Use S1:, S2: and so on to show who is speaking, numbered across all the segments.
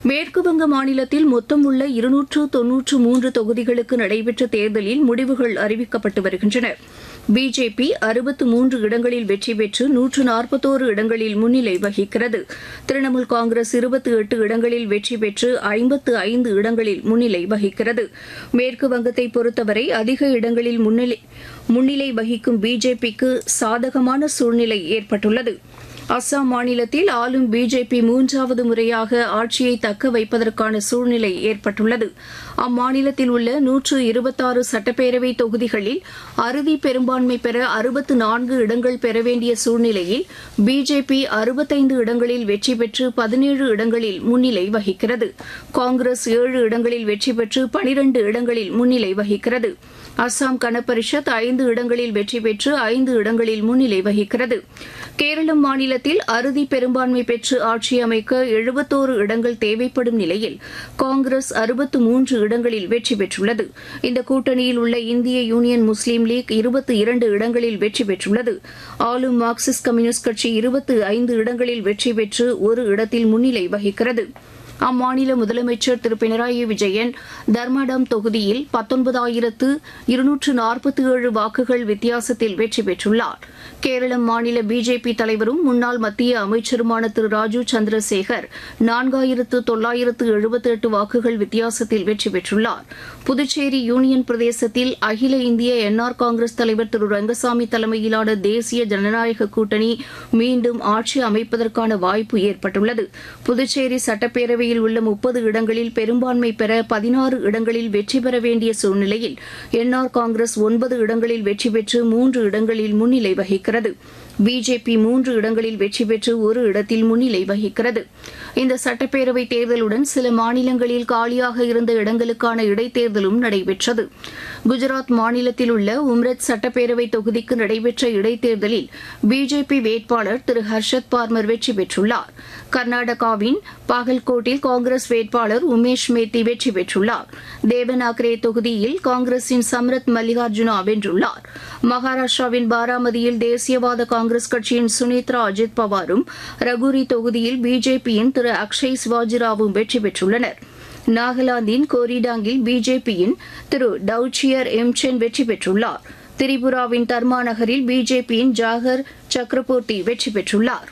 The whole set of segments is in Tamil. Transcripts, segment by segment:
S1: மேற்குவங்க மாநிலத்தில் மொத்தம் உள்ள இருநூற்று தொன்னூற்று மூன்று தொகுதிகளுக்கு நடைபெற்ற தேர்தலில் முடிவுகள் அறிவிக்கப்பட்டு வருகின்றன பிஜேபி அறுபத்து மூன்று இடங்களில் வெற்றி பெற்று நூற்று நாற்பத்தோரு இடங்களில் முன்னிலை வகிக்கிறது திரிணாமுல் காங்கிரஸ் இருபத்தி எட்டு இடங்களில் வெற்றி பெற்று ஐம்பத்து ஐந்து இடங்களில் முன்னிலை வகிக்கிறது மேற்கு வங்கத்தை பொறுத்தவரை அதிக இடங்களில் முன்னிலை முன்னிலை வகிக்கும் பிஜேபிக்கு சாதகமான சூழ்நிலை ஏற்பட்டுள்ளது அஸ்ஸாம் மாநிலத்தில் ஆளும் பிஜேபி மூன்றாவது முறையாக ஆட்சியை தக்க வைப்பதற்கான சூழ்நிலை ஏற்பட்டுள்ளது அம்மாநிலத்தில் உள்ள நூற்று இருபத்தாறு சட்டப்பேரவை தொகுதிகளில் அறுதி பெரும்பான்மை பெற அறுபத்து நான்கு இடங்கள் பெற வேண்டிய சூழ்நிலையில் பிஜேபி அறுபத்தைந்து இடங்களில் வெற்றி பெற்று பதினேழு இடங்களில் முன்னிலை வகிக்கிறது காங்கிரஸ் ஏழு இடங்களில் வெற்றி பெற்று பனிரண்டு இடங்களில் முன்னிலை வகிக்கிறது அஸ்ஸாம் கனபரிஷத் ஐந்து இடங்களில் வெற்றி பெற்று ஐந்து இடங்களில் முன்னிலை வகிக்கிறது கேரளம் மாநிலத்தில் அறுதி பெரும்பான்மை பெற்று ஆட்சி அமைக்க எழுபத்தோரு இடங்கள் தேவைப்படும் நிலையில் காங்கிரஸ் அறுபத்து மூன்று இடங்களில் வெற்றி பெற்றுள்ளது இந்த கூட்டணியில் உள்ள இந்திய யூனியன் முஸ்லீம் லீக் இருபத்தி இரண்டு இடங்களில் வெற்றி பெற்றுள்ளது ஆளும் மார்க்சிஸ்ட் கம்யூனிஸ்ட் கட்சி இருபத்தி ஐந்து இடங்களில் வெற்றி பெற்று ஒரு இடத்தில் முன்னிலை வகிக்கிறது அம்மாநில முதலமைச்சர் திரு பினராயி விஜயன் தர்மடம் தொகுதியில் பத்தொன்பதாயிரத்து இருநூற்று நாற்பத்தி ஏழு வாக்குகள் வித்தியாசத்தில் வெற்றி பெற்றுள்ளார் கேரளம் மாநில பிஜேபி தலைவரும் முன்னாள் மத்திய அமைச்சருமான திரு ராஜு சந்திரசேகர் நான்காயிரத்து தொள்ளாயிரத்து எழுபத்தி எட்டு வாக்குகள் வித்தியாசத்தில் வெற்றி பெற்றுள்ளார் புதுச்சேரி யூனியன் பிரதேசத்தில் அகில இந்திய என்ஆர் காங்கிரஸ் தலைவர் திரு ரங்கசாமி தலைமையிலான தேசிய ஜனநாயக கூட்டணி மீண்டும் ஆட்சி அமைப்பதற்கான வாய்ப்பு ஏற்பட்டுள்ளது புதுச்சேரி சட்டப்பேரவையில் உள்ள முப்பது இடங்களில் பெரும்பான்மை பெற பதினாறு இடங்களில் வெற்றி பெற வேண்டிய சூழ்நிலையில் என்ஆர் காங்கிரஸ் ஒன்பது இடங்களில் வெற்றி பெற்று மூன்று இடங்களில் முன்னிலை வகிக்கிறது பிஜேபி மூன்று இடங்களில் வெற்றி பெற்று ஒரு இடத்தில் முன்னிலை வகிக்கிறது இந்த சட்டப்பேரவை தேர்தலுடன் சில மாநிலங்களில் காலியாக இருந்த இடங்களுக்கான இடைத்தேர்தலும் நடைபெற்றது குஜராத் மாநிலத்தில் உள்ள உம்ரத் சட்டப்பேரவை தொகுதிக்கு நடைபெற்ற இடைத்தேர்தலில் பிஜேபி வேட்பாளர் திரு ஹர்ஷத் பார்மர் வெற்றி பெற்றுள்ளார் கர்நாடகாவின் பாகல்கோட்டில் காங்கிரஸ் வேட்பாளர் உமேஷ் மேத்தி வெற்றி பெற்றுள்ளார் தேவனாக்ரே தொகுதியில் காங்கிரசின் சம்ரத் மல்லிகார்ஜுனா வென்றுள்ளார் மகாராஷ்டிராவின் பாராமதியில் தேசியவாத காங்கிரஸ் கட்சியின் சுனித்ரா அஜித் பவாரும் ரகுரி தொகுதியில் பிஜேபியின் திரு அக்ஷய் சிவாஜிராவும் வெற்றி பெற்றுள்ளனர் நாகாலாந்தின் கோரிடாங்கில் பிஜேபியின் திரு டவுச்சியர் எம்சென் வெற்றி பெற்றுள்ளார் திரிபுராவின் தர்மா நகரில் பிஜேபியின் ஜாகர் சக்ரபோர்த்தி வெற்றி பெற்றுள்ளார்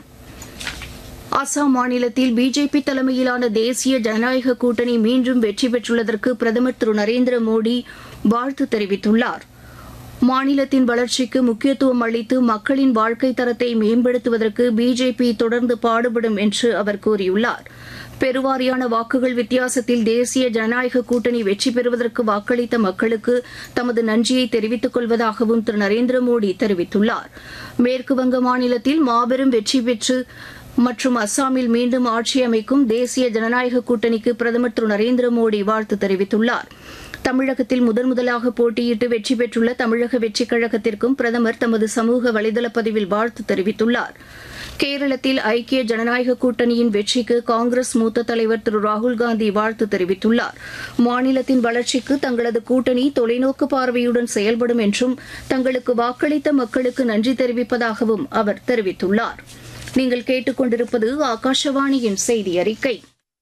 S1: அசாம் மாநிலத்தில் பிஜேபி தலைமையிலான தேசிய ஜனநாயக கூட்டணி மீண்டும் வெற்றி பெற்றுள்ளதற்கு பிரதமர் திரு நரேந்திர மோடி வாழ்த்து தெரிவித்துள்ளார் மாநிலத்தின் வளர்ச்சிக்கு முக்கியத்துவம் அளித்து மக்களின் வாழ்க்கை தரத்தை மேம்படுத்துவதற்கு பிஜேபி தொடர்ந்து பாடுபடும் என்று அவர் கூறியுள்ளார் பெருவாரியான வாக்குகள் வித்தியாசத்தில் தேசிய ஜனநாயக கூட்டணி வெற்றி பெறுவதற்கு வாக்களித்த மக்களுக்கு தமது நன்றியை தெரிவித்துக் கொள்வதாகவும் திரு நரேந்திர மோடி தெரிவித்துள்ளார் மேற்குவங்க மாநிலத்தில் மாபெரும் வெற்றி பெற்று மற்றும் அஸ்ஸாமில் மீண்டும் ஆட்சி அமைக்கும் தேசிய ஜனநாயக கூட்டணிக்கு பிரதமர் திரு நரேந்திர மோடி வாழ்த்து தெரிவித்துள்ளார் தமிழகத்தில் முதன் முதலாக போட்டியிட்டு வெற்றி பெற்றுள்ள தமிழக வெற்றிக் கழகத்திற்கும் பிரதமர் தமது சமூக வலைதள பதிவில் வாழ்த்து தெரிவித்துள்ளார் கேரளத்தில் ஐக்கிய ஜனநாயக கூட்டணியின் வெற்றிக்கு காங்கிரஸ் மூத்த தலைவர் திரு ராகுல்காந்தி வாழ்த்து தெரிவித்துள்ளார் மாநிலத்தின் வளர்ச்சிக்கு தங்களது கூட்டணி தொலைநோக்கு பார்வையுடன் செயல்படும் என்றும் தங்களுக்கு வாக்களித்த மக்களுக்கு நன்றி தெரிவிப்பதாகவும் அவர் தெரிவித்துள்ளார் நீங்கள் கேட்டுக்கொண்டிருப்பது ஆகாஷவாணியின் செய்தி அறிக்கை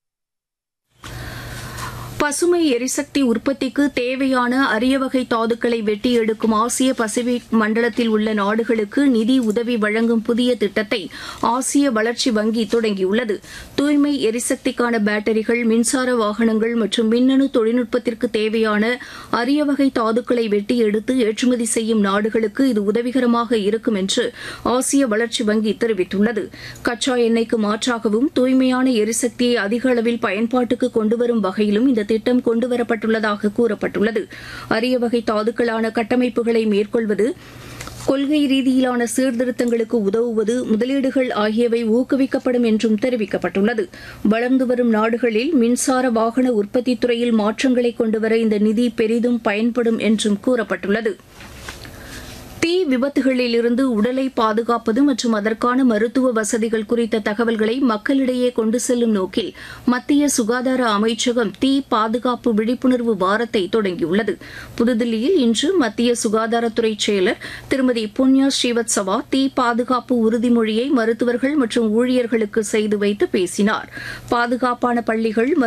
S1: பசுமை எரிசக்தி உற்பத்திக்கு தேவையான அரிய வகை தாதுக்களை வெட்டி எடுக்கும் ஆசிய பசிபிக் மண்டலத்தில் உள்ள நாடுகளுக்கு நிதி உதவி வழங்கும் புதிய திட்டத்தை ஆசிய வளர்ச்சி வங்கி தொடங்கியுள்ளது தூய்மை எரிசக்திக்கான பேட்டரிகள் மின்சார வாகனங்கள் மற்றும் மின்னணு தொழில்நுட்பத்திற்கு தேவையான அரிய வகை தாதுக்களை வெட்டி எடுத்து ஏற்றுமதி செய்யும் நாடுகளுக்கு இது உதவிகரமாக இருக்கும் என்று ஆசிய வளர்ச்சி வங்கி தெரிவித்துள்ளது கச்சா எண்ணெய்க்கு மாற்றாகவும் தூய்மையான எரிசக்தியை அதிக அளவில் பயன்பாட்டுக்கு கொண்டுவரும் வகையிலும் இந்த திட்டம் கொண்டுவரப்பட்டுள்ளதாக கூறப்பட்டுள்ளது அரிய வகை தாதுக்களான கட்டமைப்புகளை மேற்கொள்வது கொள்கை ரீதியிலான சீர்திருத்தங்களுக்கு உதவுவது முதலீடுகள் ஆகியவை ஊக்குவிக்கப்படும் என்றும் தெரிவிக்கப்பட்டுள்ளது வளர்ந்து வரும் நாடுகளில் மின்சார வாகன உற்பத்தி துறையில் மாற்றங்களை கொண்டுவர இந்த நிதி பெரிதும் பயன்படும் என்றும் கூறப்பட்டுள்ளது தீ விபத்துகளிலிருந்து உடலை பாதுகாப்பது மற்றும் அதற்கான மருத்துவ வசதிகள் குறித்த தகவல்களை மக்களிடையே கொண்டு செல்லும் நோக்கில் மத்திய சுகாதார அமைச்சகம் தீ பாதுகாப்பு விழிப்புணர்வு வாரத்தை தொடங்கியுள்ளது புதுதில்லியில் இன்று மத்திய சுகாதாரத்துறை செயலர் திருமதி புண்ணியா ஸ்ரீவத்சவா தீ பாதுகாப்பு உறுதிமொழியை மருத்துவர்கள் மற்றும் ஊழியர்களுக்கு செய்து வைத்து பேசினார் பாதுகாப்பான பள்ளிகள்